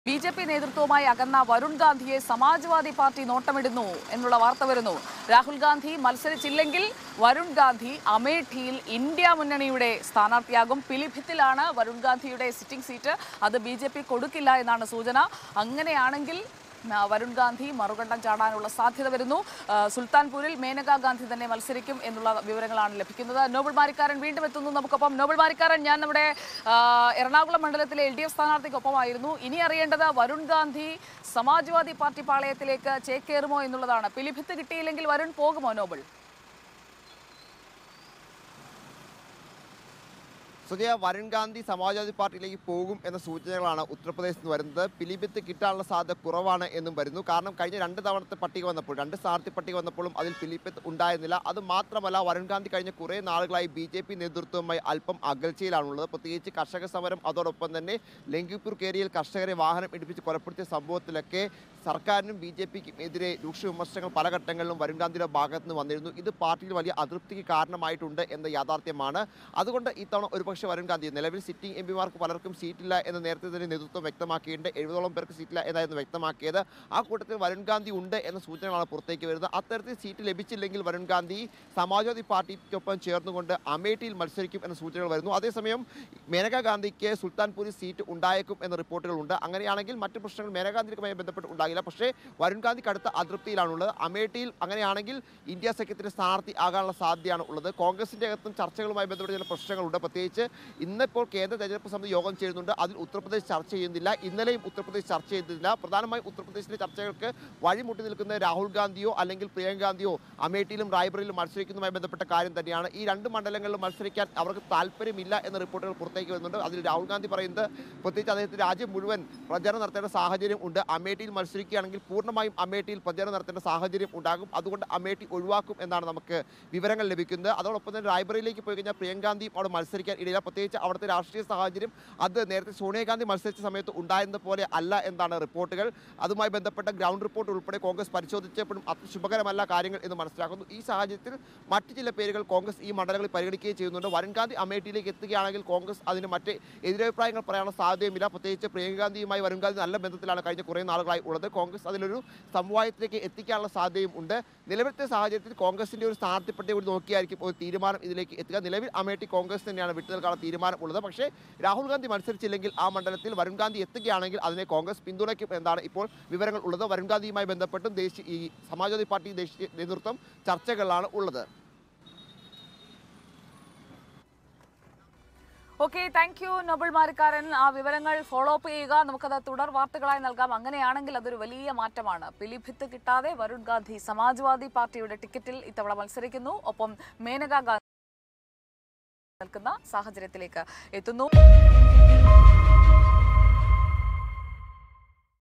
B J P നേതൃത്വവുമായി അകന്ന വരുൺ ഗാന്ധിയെ സമാജ്വാദി പാർട്ടി നോട്ടമിടുന്നു എന്നുള്ള വാർത്ത വരുന്നു രാഹുൽ ഗാന്ധി മത്സരിച്ചില്ലെങ്കിൽ വരുൺ ഗാന്ധി അമേഠിയിൽ ഇന്ത്യ മുന്നണിയുടെ സ്ഥാനാർത്ഥിയാകും പിലിഭിത്തിലാണ് വരുൺ ഗാന്ധിയുടെ സിറ്റിംഗ് സീറ്റ് അത് ബി ജെ പി കൊടുക്കില്ല എന്നാണ് സൂചന അങ്ങനെയാണെങ്കിൽ ആ, വരുൺ ഗാന്ധി മറുകണ്ഠം ചാടാനുള്ള സാധ്യത വരുന്നു ആ, സുൽത്താൻപൂരിൽ മേനകാ ഗാന്ധി തന്നെ മത്സരിക്കും എന്നുള്ള വിവരങ്ങളാണ് ലഭിക്കുന്നത് നോബൽ മാരിക്കാരൻ വീണ്ടും എത്തുന്നു നമുക്കൊപ്പം നോബൽ മാരിക്കാരൻ ഞാൻ നമ്മുടെ ആ, എറണാകുളം മണ്ഡലത്തിലെ എൽ ഡി എഫ് സ്ഥാനാർത്ഥിക്കൊപ്പമായിരുന്നു ഇനി അറിയേണ്ടത് വരുൺ ഗാന്ധി സമാജ്വാദി പാർട്ടി പാളയത്തിലേക്ക് ചേക്കേറുമോ എന്നുള്ളതാണ് പിലിഭിത്ത് കിട്ടിയില്ലെങ്കിൽ വരുൺ പോകുമോ നോബൽ സുജയ വരുൺ ഗാന്ധി സമാജ്വാദി പാർട്ടിയിലേക്ക് പോകും എന്ന സൂചനകളാണ് ഉത്തർപ്രദേശിൽ നിന്ന് വരുന്നത് പിലിഭിത്ത് കിട്ടാനുള്ള സാധ്യത കുറവാണ് എന്നും വരുന്നു കാരണം കഴിഞ്ഞ രണ്ട് തവണത്തെ പട്ടിക വന്നപ്പോൾ രണ്ട് സ്ഥാനാർത്ഥി പട്ടിക വന്നപ്പോഴും അതിൽ പിലിഭിത്ത് ഉണ്ടായിരുന്നില്ല അത് മാത്രമല്ല വരുൺ ഗാന്ധി കഴിഞ്ഞ കുറേ നാളുകളായി ബി ജെ പി നേതൃത്വവുമായി അല്പം അകൽച്ചയിലാണുള്ളത് പ്രത്യേകിച്ച് കർഷക സമരം അതോടൊപ്പം തന്നെ ലങ്കിപ്പൂർ കേരിയിൽ കർഷകരെ വാഹനം ഇടിപ്പിച്ച് കൊലപ്പെടുത്തിയ സംഭവത്തിലൊക്കെ സർക്കാരിനും ബി ജെ പിക്കും എതിരെ രൂക്ഷ വിമർശനങ്ങൾ പല ഘട്ടങ്ങളിലും വരുൺ ഗാന്ധിയുടെ ഭാഗത്ത് നിന്ന് വന്നിരുന്നു ഇത് പാർട്ടിയിൽ വലിയ അതൃപ്തിക്ക് കാരണമായിട്ടുണ്ട് എന്ന യാഥാർത്ഥ്യമാണ് അതുകൊണ്ട് ഇത്തവണ ഒരുപക്ഷെ വരുൺ ഗാന്ധി നിലവിൽ സിറ്റിംഗ് എം പിമാർക്ക് പലർക്കും സീറ്റില്ല എന്ന് നേരത്തെ തന്നെ നേതൃത്വം വ്യക്തമാക്കിയിട്ടുണ്ട് എഴുപതോളം പേർക്ക് സീറ്റില്ല എന്നായിരുന്നു വ്യക്തമാക്കിയത് ആ കൂട്ടത്തിൽ വരുൺ ഗാന്ധി ഉണ്ട് എന്ന സൂചനകളാണ് പുറത്തേക്ക് വരുന്നത് അത്തരത്തിൽ സീറ്റ് ലഭിച്ചില്ലെങ്കിൽ വരുൺ ഗാന്ധി സമാജ്വാദി പാർട്ടിക്കൊപ്പം ചേർന്നുകൊണ്ട് അമേഠിയിൽ മത്സരിക്കും എന്ന സൂചനകൾ വരുന്നു അതേസമയം മേനകാ ഗാന്ധിക്ക് സുൽത്താൻപൂരിൽ സീറ്റ് ഉണ്ടായേക്കും എന്ന റിപ്പോർട്ടുകളുണ്ട് അങ്ങനെയാണെങ്കിൽ മറ്റ് പ്രശ്നങ്ങൾ മേനകാ ഗാന്ധിയുമായി ബന്ധപ്പെട്ട് ഉണ്ടാകില്ല പക്ഷേ വരുൺ ഗാന്ധി കടുത്ത അതൃപ്തിയിലാണുള്ളത് അമേഠിയിൽ അങ്ങനെയാണെങ്കിൽ ഇന്ത്യ സഖ്യത്തിന്റെ സ്ഥാനാർത്ഥി ആകാനുള്ള സാധ്യതയാണ് ഉള്ളത് കോൺഗ്രസിന്റെ അകത്തും ചർച്ചകളുമായി ബന്ധപ്പെട്ട് ചില പ്രശ്നങ്ങളുണ്ട് പ്രത്യേകിച്ച് ഇന്നിപ്പോൾ കേന്ദ്ര തെരഞ്ഞെടുപ്പ് സമിതി യോഗം ചെയ്യുന്നുണ്ട് അതിൽ ഉത്തർപ്രദേശ് ചർച്ച ചെയ്യുന്നില്ല ഇന്നലെയും ഉത്തർപ്രദേശ് ചർച്ച ചെയ്തില്ല പ്രധാനമായും ഉത്തർപ്രദേശിലെ ചർച്ചകൾക്ക് വഴിമുട്ടി നിൽക്കുന്ന രാഹുൽ ഗാന്ധിയോ അല്ലെങ്കിൽ പ്രിയങ്ക ഗാന്ധിയോ അമേഠിയിലും റായ്ബറയിലും മത്സരിക്കുന്നതുമായി ബന്ധപ്പെട്ട കാര്യം തന്നെയാണ് ഈ രണ്ട് മണ്ഡലങ്ങളിലും മത്സരിക്കാൻ അവർക്ക് താല്പര്യമില്ല എന്ന റിപ്പോർട്ടുകൾ പുറത്തേക്ക് വരുന്നുണ്ട് അതിൽ രാഹുൽ ഗാന്ധി പറയുന്നത് പ്രത്യേകിച്ച് അദ്ദേഹത്തിന് രാജ്യം മുഴുവൻ പ്രചാരണം നടത്തേണ്ട സാഹചര്യം ഉണ്ട് അമേഠിയിൽ മത്സരിക്കുകയാണെങ്കിൽ പൂർണ്ണമായും അമേഠിയിൽ പ്രചാരണം നടത്തേണ്ട സാഹചര്യം ഉണ്ടാകും അതുകൊണ്ട് അമേഠി ഒഴിവാക്കും എന്നാണ് നമുക്ക് വിവരങ്ങൾ ലഭിക്കുന്നത് അതോടൊപ്പം തന്നെ റായ്ബറയിലേക്ക് പോയി കഴിഞ്ഞാൽ പ്രിയങ്ക ഗാന്ധിയും അവിടെ മത്സരിക്കാൻ ഇടയില്ല പ്രത്യേകിച്ച് അവിടുത്തെ രാഷ്ട്രീയ സാഹചര്യം അത് നേരത്തെ സോണിയാഗാന്ധി മത്സരിച്ച സമയത്ത് ഉണ്ടായിരുന്നത് പോലെ അല്ല എന്നാണ് റിപ്പോർട്ടുകൾ അതുമായി ബന്ധപ്പെട്ട ഗ്രൗണ്ട് റിപ്പോർട്ട് ഉൾപ്പെടെ കോൺഗ്രസ് പരിശോധിച്ചപ്പോഴും അത്ര ശുഭകരമല്ല കാര്യങ്ങൾ എന്ന് മനസ്സിലാക്കുന്നു ഈ സാഹചര്യത്തിൽ മറ്റ് ചില പേരുകൾ കോൺഗ്രസ് ഈ മണ്ഡലങ്ങളിൽ പരിഗണിക്കുകയും ചെയ്യുന്നുണ്ട് വരുൺ ഗാന്ധി അമേഠിയിലേക്ക് എത്തുകയാണെങ്കിൽ കോൺഗ്രസ് അതിന് മറ്റ് എതിരഭിപ്രായങ്ങൾ പറയാനുള്ള സാധ്യതയുമില്ല പ്രത്യേകിച്ച് പ്രിയങ്ക ഗാന്ധിയുമായി വരുൺ ഗാന്ധി നല്ല ബന്ധത്തിലാണ് കഴിഞ്ഞ കുറേ നാളുകളായി ഉള്ളത് കോൺഗ്രസ് അതിലൊരു സമവായത്തിലേക്ക് എത്തിക്കാനുള്ള സാധ്യതയും ഉണ്ട് നിലവിലത്തെ സാഹചര്യത്തിൽ കോൺഗ്രസിന്റെ ഒരു സ്ഥാനാർത്ഥി പട്ടിക കൂടി നോക്കിയായിരിക്കും ഒരു തീരുമാനം ഇതിലേക്ക് എത്തുക നിലവിൽ അമേഠി കോൺഗ്രസ് തന്നെയാണ് വിട്ടു നിൽക്കാനുള്ള തീരുമാനമുള്ളത് പക്ഷേ രാഹുൽ ഗാന്ധി മത്സരിച്ചില്ലെങ്കിൽ ആ മണ്ഡലത്തിൽ വരുൺ ഗാന്ധി എത്തുകയാണെങ്കിൽ അതിനെ കോൺഗ്രസ് പിന്തുണയ്ക്കും എന്നാണ് ഇപ്പോൾ വിവരങ്ങൾ ഉള്ളത് വരുൺ ഗാന്ധിയുമായി ബന്ധപ്പെട്ടും ദേശീയ ഈ സമാജ്വാദി പാർട്ടി ദേശീയ നേതൃത്വം ചർച്ചകളിലാണ് ഉള്ളത് ഓക്കെ താങ്ക് യു നോബൽ മാരിക്കാരൻ ആ വിവരങ്ങൾ ഫോളോ അപ്പ് ചെയ്യുക നമുക്കത് തുടർ വാർത്തകളായി നൽകാം അങ്ങനെയാണെങ്കിൽ അതൊരു വലിയ മാറ്റമാണ് പിലിഭിത്ത് കിട്ടാതെ വരുൺ ഗാന്ധി സമാജ്വാദി പാർട്ടിയുടെ ടിക്കറ്റിൽ ഇത്തവണ മത്സരിക്കുന്നു ഒപ്പം മേനകാ ഗാന്ധി നിൽക്കുന്ന സാഹചര്യത്തിലേക്ക് എത്തുന്നു